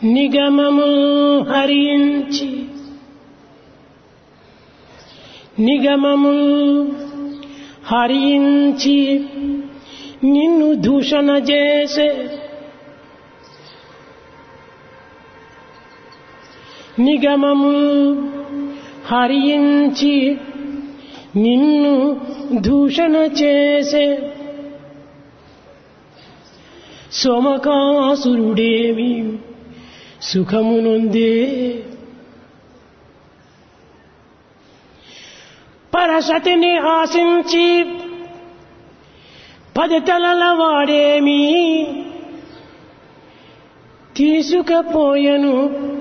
నిగమము హరించి నిగమము హరించి నిన్ను దూషణ చేసే నిగమము హరించి నిన్ను దూషణ చేసే సోమకాసురుడేమి సుఖమునుందే పరసతిని ఆశించి పది తలల వాడేమి తీసుకపోయెను